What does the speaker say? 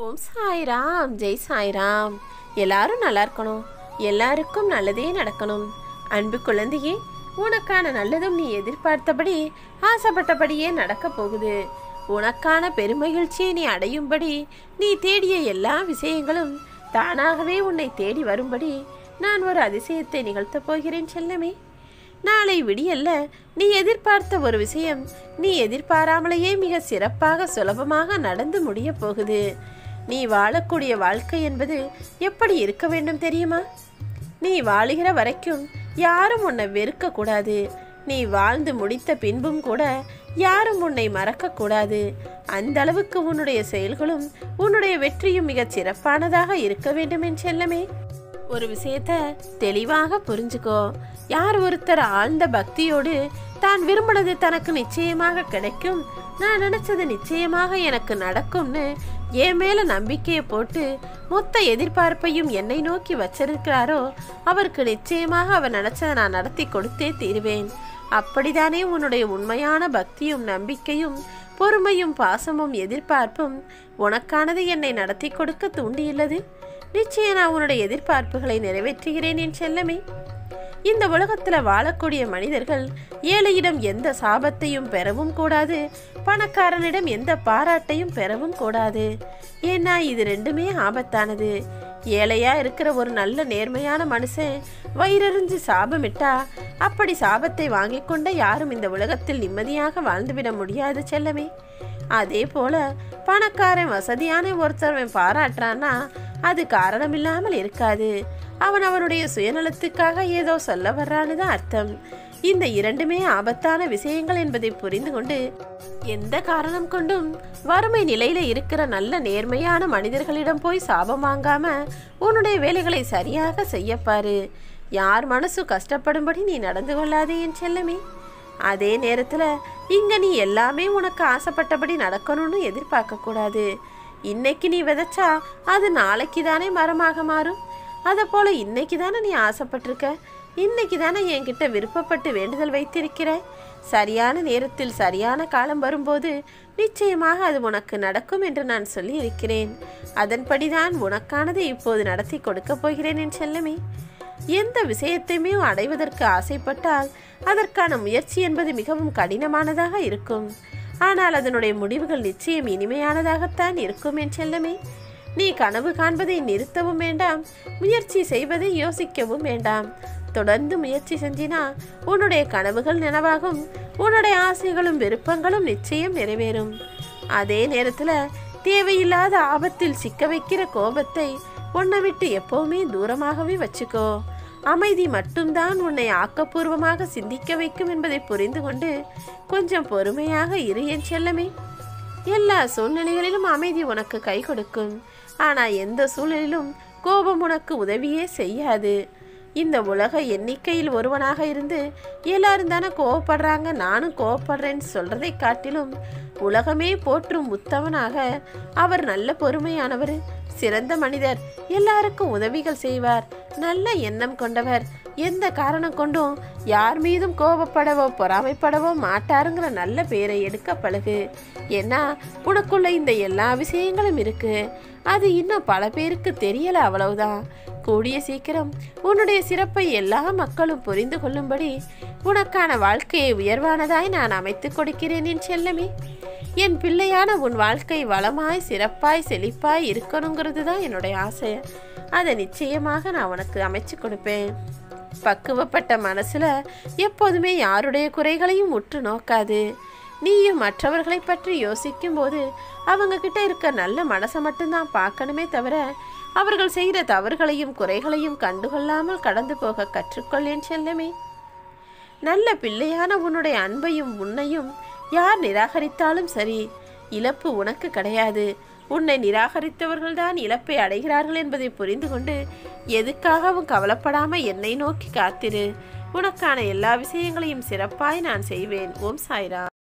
ஓம் சாய்ராம் ஜெய் சாய்ராம் எல்லாரும் நல்லா இருக்கணும் எல்லாருக்கும் நல்லதே நடக்கணும் அன்பு குழந்தையே உனக்கான நல்லதும் நீ எதிர்பார்த்தபடி ஆசைப்பட்டபடியே நடக்கப் போகுது உனக்கான பெருமகிழ்ச்சியை நீ அடையும்படி நீ தேடிய எல்லா விஷயங்களும் தானாகவே உன்னை தேடி வரும்படி நான் ஒரு அதிசயத்தை நிகழ்த்தப் போகிறேன் செல்லமே நாளை விடியல்ல நீ எதிர்பார்த்த ஒரு விஷயம் நீ எதிர்பாராமலேயே மிக சிறப்பாக சுலபமாக நடந்து முடியப் போகுது நீ வாழக்கூடிய வாழ்க்கை என்பது எப்படி இருக்க வேண்டும் தெரியுமா நீ வாழுகிற வரைக்கும் யாரும் உன்னை வெறுக்க கூடாது நீ வாழ்ந்து முடித்த பின்பும் கூட யாரும் உன்னை மறக்க கூடாது அந்த அளவுக்கு உன்னுடைய செயல்களும் உன்னுடைய வெற்றியும் மிகச் சிறப்பானதாக இருக்க வேண்டும் என் செல்லமே ஒரு விஷயத்த தெளிவாக புரிஞ்சுக்கோ யார் ஒருத்தர் ஆழ்ந்த பக்தியோடு தான் விரும்பினது தனக்கு நிச்சயமாக கிடைக்கும் நான் நினைச்சது நிச்சயமாக எனக்கு நடக்கும்னு என் மேல நம்பிக்கையை போட்டு மொத்த எதிர்பார்ப்பையும் என்னை நோக்கி வச்சிருக்கிறாரோ அவருக்கு நிச்சயமாக அவர் நினைச்சதை நான் நடத்தி கொடுத்தே தீருவேன் அப்படித்தானே உன்னுடைய உண்மையான பக்தியும் நம்பிக்கையும் பொறுமையும் பாசமும் எதிர்பார்ப்பும் உனக்கானது என்னை நடத்தி கொடுக்க தூண்டியுள்ளது நிச்சயம் நான் உன்னுடைய எதிர்பார்ப்புகளை நிறைவேற்றுகிறேன் என் செல்லமே இந்த உலகத்துல வாழக்கூடிய மனிதர்கள் ஏழையிடம் எந்த சாபத்தையும் பெறவும் கூடாது பணக்காரனிடம் எந்த பாராட்டையும் பெறவும் கூடாது ஏன்னா இது ரெண்டுமே ஆபத்தானது ஏழையா இருக்கிற ஒரு நல்ல நேர்மையான மனுஷன் வயிறறிஞ்சு சாபமிட்டா அப்படி சாபத்தை வாங்கிக் கொண்ட யாரும் இந்த உலகத்தில் நிம்மதியாக வாழ்ந்துவிட முடியாது செல்லமே அதே போல பணக்காரன் வசதியான ஒருத்தவன் பாராட்டுறான்னா அது காரணமில்லாமல் இருக்காது அவன் அவனுடைய சுயநலத்துக்காக ஏதோ சொல்ல வர்றான்னு தான் அர்த்தம் இந்த இரண்டுமே ஆபத்தான விஷயங்கள் என்பதை புரிந்து கொண்டு எந்த காரணம் கொண்டும் வறுமை நிலையில இருக்கிற நல்ல நேர்மையான மனிதர்களிடம் போய் சாபம் வாங்காம உன்னுடைய வேலைகளை சரியாக செய்யப்பாரு யார் மனசு கஷ்டப்படும்படி நீ நடந்து கொள்ளாதே என் செல்லமே அதே நேரத்துல இங்க நீ எல்லாமே உனக்கு ஆசைப்பட்டபடி நடக்கணும்னு எதிர்பார்க்க கூடாது இன்னைக்கு நீ விதைச்சா அது நாளைக்கு தானே மரமாக மாறும் அதை போல இன்னைக்கு தானே நீ ஆசைப்பட்டிருக்க இன்னைக்கு தானே என்கிட்ட விருப்பப்பட்டு வேண்டுதல் வைத்திருக்கிற சரியான நேரத்தில் சரியான காலம் வரும்போது நிச்சயமாக அது உனக்கு நடக்கும் என்று நான் சொல்லி இருக்கிறேன் அதன்படிதான் உனக்கானதை இப்போது நடத்தி கொடுக்கப் போகிறேன் என் செல்லமே எந்த விஷயத்தையுமே அடைவதற்கு ஆசைப்பட்டால் அதற்கான முயற்சி என்பது மிகவும் கடினமானதாக இருக்கும் ஆனால் அதனுடைய முடிவுகள் நிச்சயம் இனிமையானதாகத்தான் இருக்கும் என் செல்லமே நீ கனவு காண்பதை நிறுத்தவும் வேண்டாம் முயற்சி செய்வதை யோசிக்கவும் வேண்டாம் தொடர்ந்து முயற்சி செஞ்சினா உன்னுடைய கனவுகள் நினைவாகும் உன்னுடைய ஆசைகளும் விருப்பங்களும் நிச்சயம் நிறைவேறும் அதே நேரத்தில் தேவையில்லாத ஆபத்தில் சிக்க வைக்கிற கோபத்தை உன்னை விட்டு எப்பவுமே தூரமாகவே வச்சுக்கோ அமைதி மட்டும்தான் உன்னை ஆக்கப்பூர்வமாக சிந்திக்க வைக்கும் என்பதை புரிந்து கொண்டு கொஞ்சம் பொறுமையாக இரு என் செல்லமே எல்லா சூழ்நிலைகளிலும் அமைதி உனக்கு கை கொடுக்கும் ஆனா எந்த சூழலிலும் கோபம் உனக்கு உதவியே செய்யாது இந்த உலக எண்ணிக்கையில் ஒருவனாக இருந்து எல்லாரும் தானே கோவப்படுறாங்க நானும் கோவப்படுறேன்னு சொல்றதை காட்டிலும் உலகமே போற்றும் உத்தவனாக அவர் நல்ல பொறுமையானவர் சிறந்த மனிதர் எல்லாருக்கும் உதவிகள் செய்வார் நல்ல எண்ணம் கொண்டவர் எந்த காரணம் கொண்டும் யார் மீதும் கோபப்படவோ பொறாமைப்படவோ மாட்டாருங்கிற நல்ல பேரை எடுக்க பழகு ஏன்னா உனக்குள்ள இந்த எல்லா விஷயங்களும் இருக்கு அது இன்னும் பல பேருக்கு தெரியல அவ்வளவுதான் கூடிய சீக்கிரம் உன்னுடைய சிறப்பை எல்லா மக்களும் புரிந்து கொள்ளும்படி உனக்கான வாழ்க்கையை உயர்வானதாய் நான் அமைத்துக் கொடுக்கிறேன் என் செல்லமே என் பிள்ளையான உன் வாழ்க்கை வளமாய் சிறப்பாய் செழிப்பாய் இருக்கணுங்கிறது தான் என்னுடைய ஆசை அதை நிச்சயமாக நான் உனக்கு அமைச்சு கொடுப்பேன் பக்குவப்பட்ட மனசுல எப்போதுமே யாருடைய குறைகளையும் உற்று நோக்காது நீயும் மற்றவர்களை பற்றி யோசிக்கும் போது அவங்க கிட்ட இருக்க நல்ல மனசை மட்டும்தான் பார்க்கணுமே தவிர அவர்கள் செய்கிற தவறுகளையும் குறைகளையும் கண்டுகொள்ளாமல் கடந்து போக கற்றுக்கொள்ளேன் செல்லமே நல்ல பிள்ளையான உன்னுடைய அன்பையும் உன்னையும் யார் நிராகரித்தாலும் சரி இழப்பு உனக்கு கிடையாது உன்னை நிராகரித்தவர்கள்தான் இழப்பை அடைகிறார்கள் என்பதை புரிந்து கொண்டு எதுக்காகவும் கவலைப்படாம என்னை நோக்கி காத்திரு உனக்கான எல்லா விஷயங்களையும் சிறப்பாய் நான் செய்வேன் ஓம் சாய்ரா